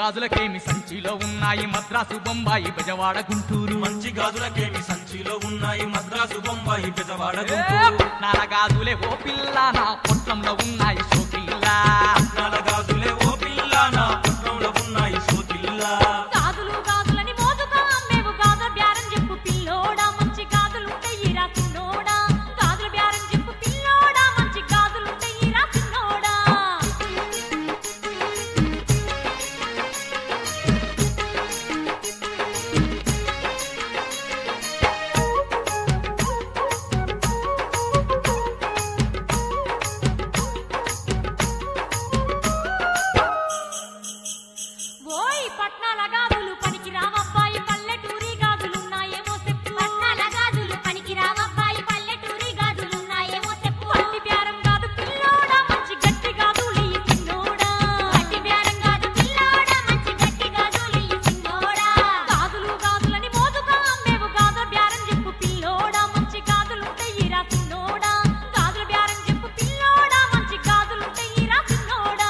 గాజులకేమి సంచిలో ఉన్నాయి మద్రాసు బొంబాయి బెజవాడ గుంటూరు మంచి గాజులకేమి సంచిలో ఉన్నాయి మద్రాసు బొంబాయి బెజవాడ ఏ, గుంటూరు పట్నాల గాజులే ఓ పిల్ల నా పొట్లంలో ఉన్నాయి షోకిల్ల రత్నాల గాజులే ఓ పిల్ల నా పుట్రంలో ఉన్నాయి సోతిల్లా గాజులు గాజులని మోదుగా అమ్మేవు గాజుల బేరం చెప్పు పిల్లోడా మంచి గాజులుంటాయి రా చిన్నోడా గాజుల బేరం చెప్పు పిల్లోడా మంచి గాజులుంటాయి రా చిన్నోడా ఓయ్ పట్నాల గాజులు పనికి రావబ్బాయి పల్లెటూరి గాజులున్నాయేమో చెప్పు పట్నాల గాజులు పనికి రావబ్బాయి పల్లెటూరి గాజులున్నాయేమో చెప్పు పట్టి బేరం కాదు పిల్లోడా మంచి గట్టి గాజులయ్యి చిన్నోడా పట్టి బేరం కాదు పిల్లోడా మంచి గట్టి గాజులయ్యి చిన్నోడా గాజులు గాజులని మోదుగా అమ్మేవు గాజుల బేరం చెప్పు పిల్లోడా మంచి గాజులుంటాయి రా చిన్నోడా గాజుల బేరం చెప్పు పిల్లోడా మంచి గాజులుంటాయి రా చిన్నోడా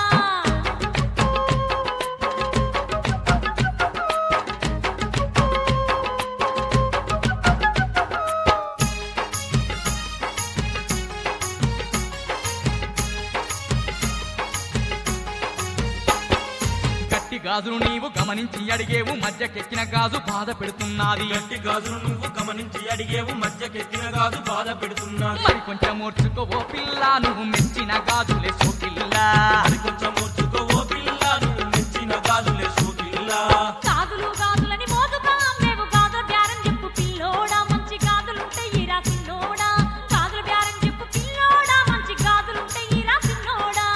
గట్టి గాజులు నీవు గమనించి అడిగేవు మధ్యకెక్కిన గాజు బాధ పెడుతున్నది గట్టి గాజులు నువ్వు గమనించి అడిగేవు మధ్యకెక్కిన గాజు బాధ పెడుతున్నది మరి కొంచెం ఓర్చుకో ఓ పిల్ల నువ్వు మెచ్చిన గాజులే సోకిల్ల మరి కొంచెం ఓర్చుకో ఓ పిల్ల నువ్వు మెచ్చిన గాజులే సోతిల్లా గాజులు గాజులని మోదుగా అమ్మేవు గాజుల బేరం చెప్పు పిల్లోడా మంచి గాజులుంటాయి రా చిన్నోడా గాజుల బేరం చెప్పు పిల్లోడా మంచి గాజులుంటాయి రా చిన్నోడా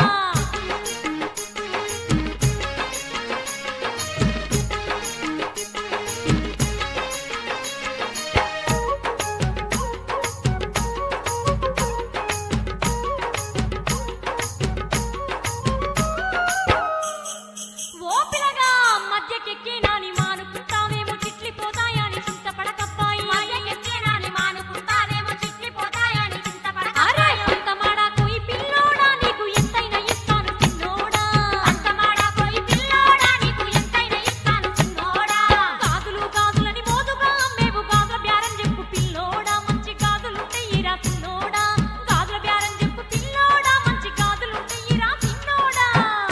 ఓ పిల్లగా మధ్యకెక్కి నాని మానుకుంటావేమో చిట్లిపోతాయని చింతపడకబ్బాయి మధ్యకెక్కి నాని మానుకుంటావేమో చిట్లిపోతాయని చింతపడకబ్బాయి అంత మాడా కోయి పిల్లోడా నీకు ఎంతైనా ఇస్తాను చిన్నోడా అంత మాడా కోయి పిల్లోడా నీకు ఎంతైనా ఇస్తాను చిన్నోడా గాజులు గాజులని మోదుగా అమ్మేవు గాజుల బేరం చెప్పు పిల్లోడా మంచి గాజులుంటాయి రా చిన్నోడా గాజుల బేరం చెప్పు పిల్లోడా మంచి గాజులుంటాయి రా చిన్నోడా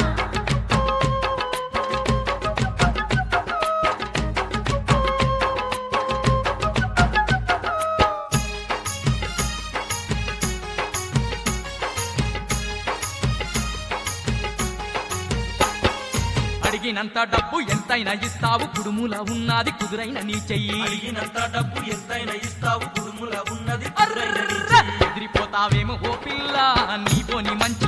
అడిగినంత డబ్బు ఎంతైనా ఇస్తావు కుడుముల ఉన్నది కుదురైన నీ చెయ్యి అడిగినంత డబ్బు ఎంతైనా ఇస్తావు కుడుముల ఉన్నది ఎదిరిపోతావేమో ఓ పిల్ల నీపోని మంచి